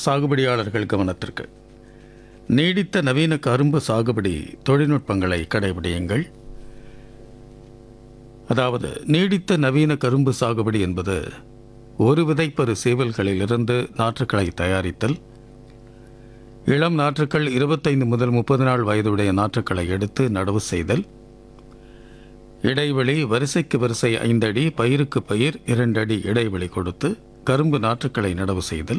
சாகுபடியாளர்கள் கவனத்திற்கு நீடித்த நவீன கரும்பு சாகுபடி தொழில்நுட்பங்களை கடைபிடியுங்கள் அதாவது நீடித்த நவீன கரும்பு சாகுபடி என்பது ஒரு விதைப்பரு சேவல்களிலிருந்து நாற்றுக்களை தயாரித்தல் இளம் நாற்றுக்கள் இருபத்தைந்து முதல் முப்பது நாள் வயதுடைய நாற்றுக்களை எடுத்து நடவு செய்தல் இடைவெளி வரிசைக்கு வரிசை ஐந்தடி பயிருக்கு பயிர் இரண்டு அடி இடைவெளி கொடுத்து கரும்பு நாற்றுக்களை நடவு செய்தல்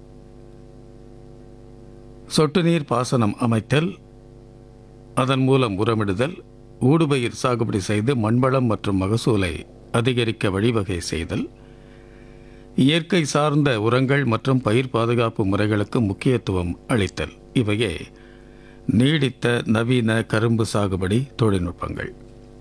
சொட்டு நீர் பாசனம் அமைத்தல் அதன் மூலம் உரமிடுதல் ஊடுபயிர் சாகுபடி செய்து மண்வளம் மற்றும் மகசூலை அதிகரிக்க வழிவகை செய்தல் இயற்கை சார்ந்த உரங்கள் மற்றும் பயிர் பாதுகாப்பு முறைகளுக்கு முக்கியத்துவம் அளித்தல் இவையே நீடித்த நவீன கரும்பு சாகுபடி தொழில்நுட்பங்கள்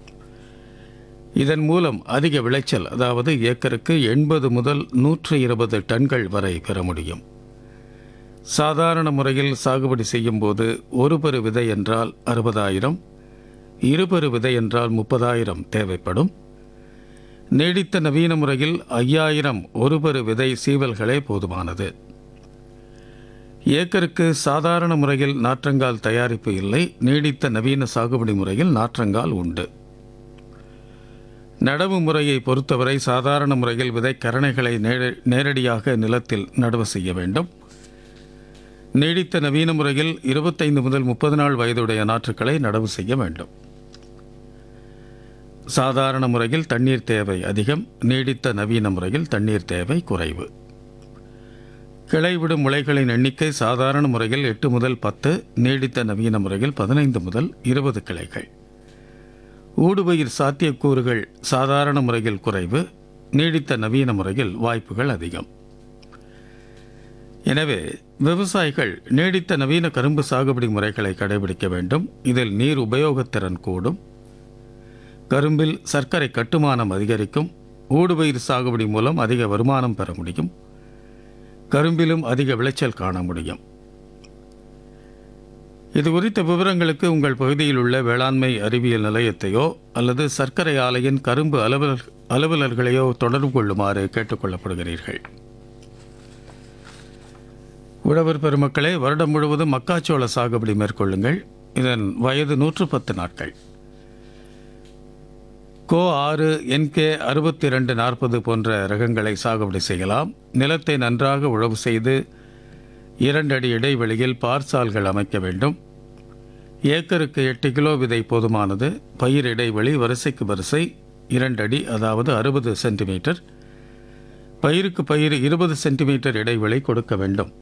இதன் மூலம் அதிக விளைச்சல் அதாவது ஏக்கருக்கு எண்பது முதல் நூற்று இருபது டன்கள் வரை பெற முடியும் சாதாரண முறையில் சாகுபடி செய்யும் போது ஒரு பெரு விதை என்றால் அறுபதாயிரம் இருபெரு விதை என்றால் முப்பதாயிரம் தேவைப்படும் நீடித்த நவீன முறையில் ஐயாயிரம் ஒரு பெரு விதை சீவல்களே போதுமானது ஏக்கருக்கு சாதாரண முறையில் நாற்றங்கால் தயாரிப்பு இல்லை நீடித்த நவீன சாகுபடி முறையில் நாற்றங்கால் உண்டு நடவு முறையை பொறுத்தவரை சாதாரண முறையில் விதை கரணைகளை நேர- நேரடியாக நிலத்தில் நடவு செய்ய வேண்டும் நீடித்த நவீன முறையில் இருபத்தைந்து முதல் முப்பது நாள் வயதுடைய நாற்றுக்களை நடவு செய்ய வேண்டும் சாதாரண முறையில் தண்ணீர் தேவை அதிகம் நீடித்த நவீன முறையில் தண்ணீர் தேவை குறைவு கிளைவிடும் முளைகளின் எண்ணிக்கை சாதாரண முறையில் எட்டு முதல் பத்து நீடித்த நவீன முறையில் பதினைந்து முதல் இருபது கிளைகள் ஊடுபயிர் சாத்தியக்கூறுகள் சாதாரண முறையில் குறைவு நீடித்த நவீன முறையில் வாய்ப்புகள் அதிகம் எனவே விவசாயிகள் நீடித்த நவீன கரும்பு சாகுபடி முறைகளை கடைபிடிக்க வேண்டும் இதில் நீர் உபயோகத்திறன் கூடும் கரும்பில் சர்க்கரை கட்டுமானம் அதிகரிக்கும் ஊடுபயிர் சாகுபடி மூலம் அதிக வருமானம் பெற முடியும் கரும்பிலும் அதிக விளைச்சல் காண முடியும் இது குறித்த விவரங்களுக்கு உங்கள் பகுதியில் உள்ள வேளாண்மை அறிவியல் நிலையத்தையோ அல்லது சர்க்கரை ஆலையின் கரும்பு அலுவலர் அலுவலர்களையோ தொடர்பு கொள்ளுமாறு கேட்டுக்கொள்ளப்படுகிறீர்கள் உழவர் பெருமக்களே வருடம் முழுவதும் மக்காச்சோள சாகுபடி மேற்கொள்ளுங்கள் இதன் வயது நூற்று பத்து நாட்கள் கோ ஆறு என்கே அறுபத்தி ரெண்டு நாற்பது போன்ற ரகங்களை சாகுபடி செய்யலாம் நிலத்தை நன்றாக உழவு செய்து இரண்டு அடி இடைவெளியில் பார்சால்கள் அமைக்க வேண்டும் ஏக்கருக்கு எட்டு கிலோ விதை போதுமானது பயிர் இடைவெளி வரிசைக்கு வரிசை இரண்டு அடி அதாவது அறுபது சென்டிமீட்டர் பயிருக்கு பயிர் இருபது சென்டிமீட்டர் இடைவெளி கொடுக்க வேண்டும்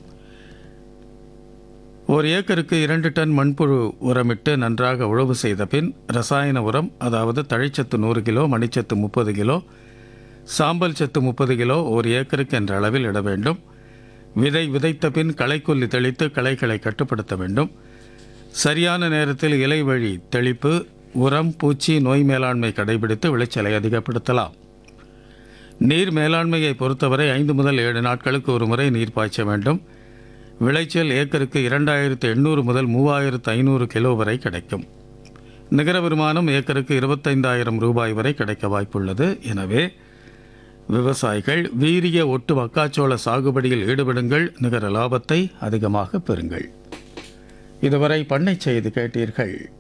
ஒரு ஏக்கருக்கு இரண்டு டன் மண்புழு உரமிட்டு நன்றாக உழவு செய்த பின் ரசாயன உரம் அதாவது தழைச்சத்து நூறு கிலோ மணிச்சத்து முப்பது கிலோ சாம்பல் சத்து முப்பது கிலோ ஒரு ஏக்கருக்கு என்ற அளவில் இட வேண்டும் விதை விதைத்த பின் களைக்கொல்லி தெளித்து களைகளை கட்டுப்படுத்த வேண்டும் சரியான நேரத்தில் இலை வழி தெளிப்பு உரம் பூச்சி நோய் மேலாண்மை கடைபிடித்து விளைச்சலை அதிகப்படுத்தலாம் நீர் மேலாண்மையை பொறுத்தவரை ஐந்து முதல் ஏழு நாட்களுக்கு ஒரு முறை நீர் பாய்ச்ச வேண்டும் விளைச்சல் ஏக்கருக்கு இரண்டாயிரத்து எண்ணூறு முதல் மூவாயிரத்து ஐநூறு கிலோ வரை கிடைக்கும் நிகர வருமானம் ஏக்கருக்கு இருபத்தைந்தாயிரம் ரூபாய் வரை கிடைக்க வாய்ப்புள்ளது எனவே விவசாயிகள் வீரிய ஒட்டு மக்காச்சோள சாகுபடியில் ஈடுபடுங்கள் நிகர லாபத்தை அதிகமாக பெறுங்கள் இதுவரை பண்ணை செய்தி கேட்டீர்கள்